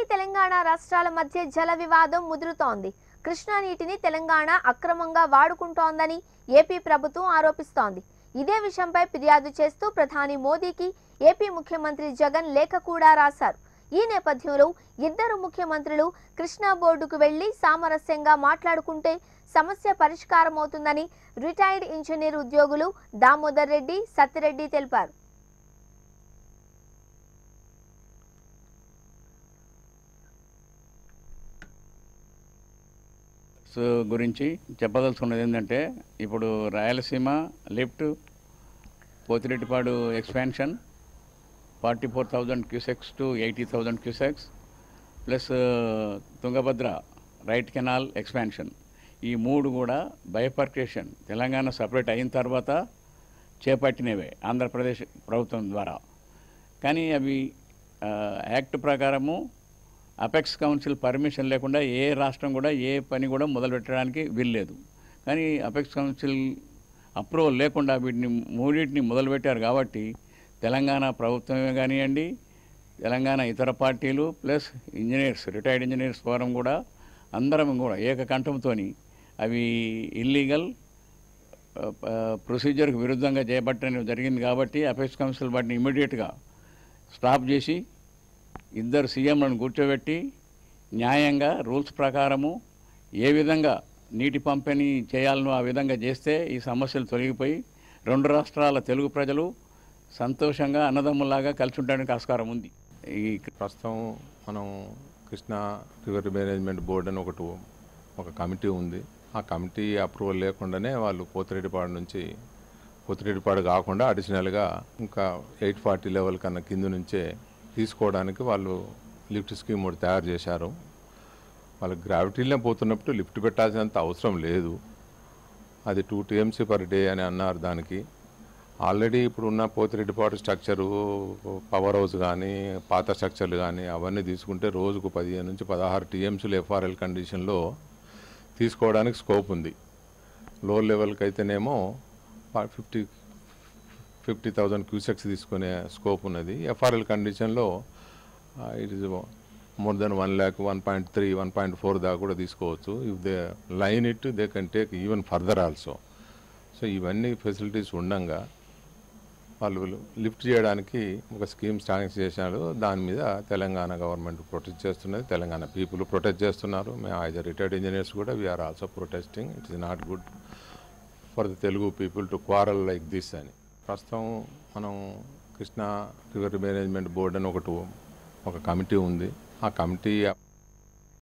తెలంగాణ రాష్ట్రాల మధ్య జల వివాదం ముదురుతోంది కృష్ణా నీటిని తెలంగాణ అక్రమంగా వాడుకుంటోందని ఏపీ ప్రభుత్వం ఆరోపిస్తోంది ఇదే విషయంపై ఫిర్యాదు చేస్తూ ప్రధాని మోదీకి ఏపీ ముఖ్యమంత్రి జగన్ లేఖ కూడా రాశారు ఈ నేపథ్యంలో ఇద్దరు ముఖ్యమంత్రులు కృష్ణా బోర్డుకు వెళ్లి సామరస్యంగా మాట్లాడుకుంటే సమస్య పరిష్కారమవుతుందని రిటైర్డ్ ఇంజనీర్ ఉద్యోగులు దామోదర్ రెడ్డి సత్యరెడ్డి తెలిపారు సో గురించి చెప్పదలుచుకున్నది ఏంటంటే ఇప్పుడు Rayalaseema lift Pothireddypadu expansion forty four thousand cusecs to eighty thousand cusecs plus Tungabhadra right canal expansion ఈ మూడు కూడా బైఫర్కేషన్ తెలంగాణ సపరేట్ అయిన తర్వాత చేపట్టినవే ఆంధ్రప్రదేశ్ ప్రభుత్వం ద్వారా కానీ అవి ఆ, యాక్ట్ ప్రకారము అపెక్స్ కౌన్సిల్ పర్మిషన్ లేకుండా ఏ రాష్ట్రం కూడా ఏ పని కూడా మొదలుపెట్టడానికి వీల్లేదు కానీ అపెక్స్ కౌన్సిల్ అప్రూవల్ లేకుండా వీటిని మూడింటిని మొదలుపెట్టారు కాబట్టి తెలంగాణ ప్రభుత్వమే కానివ్వండి తెలంగాణ ఇతర పార్టీలు plus engineers retired engineers forum కూడా అందరం కూడా ఏకకంఠంతో అవి ఇల్లీగల్ ప్రొసీజర్కి విరుద్ధంగా చేపట్టడం జరిగింది కాబట్టి అపెక్స్ కౌన్సిల్ వాటిని ఇమీడియట్గా స్టాప్ చేసి ఇద్దరు సీఎంలను కూర్చోబెట్టి న్యాయంగా రూల్స్ ప్రకారము ఏ విధంగా నీటి పంపిణీ చేయాలనో ఆ విధంగా చేస్తే ఈ సమస్యలు తొలగిపోయి రెండు రాష్ట్రాల తెలుగు ప్రజలు సంతోషంగా అన్నదమ్ములాగా కలిసి ఉండడానికి ఆస్కారం ఉంది ఈ ప్రస్తుతం మనం కృష్ణా రివర్ మేనేజ్మెంట్ బోర్డు అని ఒకటి ఒక కమిటీ ఉంది ఆ కమిటీ అప్రూవల్ లేకుండానే వాళ్ళు పోతిరెడ్డిపాడు నుంచి పోతిరెడ్డిపాడు కాకుండా అడిషనల్గా ఇంకా ఎయిట్ ఫార్టీ లెవెల్ కన్నా కింద నుంచే తీసుకోవడానికి వాళ్ళు లిఫ్ట్ స్కీమ్ ఒకటి తయారు చేశారు వాళ్ళు గ్రావిటీలో పోతున్నప్పుడు లిఫ్ట్ పెట్టాల్సినంత అవసరం లేదు అది టూ టీఎంసీ పర్ డే అని అన్నారు దానికి ఆల్రెడీ ఇప్పుడు ఉన్న పోతిరెడ్డిపాటు స్ట్రక్చరు పవర్ హౌస్ కానీ పాత స్ట్రక్చర్లు కానీ అవన్నీ తీసుకుంటే రోజుకు పదిహేను నుంచి పదహారు టీఎంసీలు ఎఫ్ఆర్ఎల్ కండిషన్లో తీసుకోవడానికి స్కోప్ ఉంది లో లెవెల్కి అయితేనేమో ఫిఫ్టీ ఫిఫ్టీ థౌజండ్ క్యూసెక్స్ తీసుకునే స్కోప్ ఉన్నది ఎఫ్ఆర్ఎల్ కండిషన్లో it is more than one lakh one point three one point four దాకా కూడా తీసుకోవచ్చు if they line it they can take even further also so ఇవన్నీ ఫెసిలిటీస్ ఉండంగా వాళ్ళు లిఫ్ట్ చేయడానికి ఒక స్కీమ్ స్టార్ట్ చేశారు దాని మీద తెలంగాణ గవర్నమెంట్ ప్రొటెస్ట్ చేస్తున్నది తెలంగాణ పీపుల్ ప్రొటెస్ట్ చేస్తున్నారు మేము యాజ్ రిటైర్డ్ ఇంజనీర్స్ కూడా we're also protesting it is not good for the Telugu people to quarrel like this అని ప్రస్తుతం మనం కృష్ణా రివర్ మేనేజ్మెంట్ బోర్డు అని ఒకటి ఒక కమిటీ ఉంది ఆ కమిటీ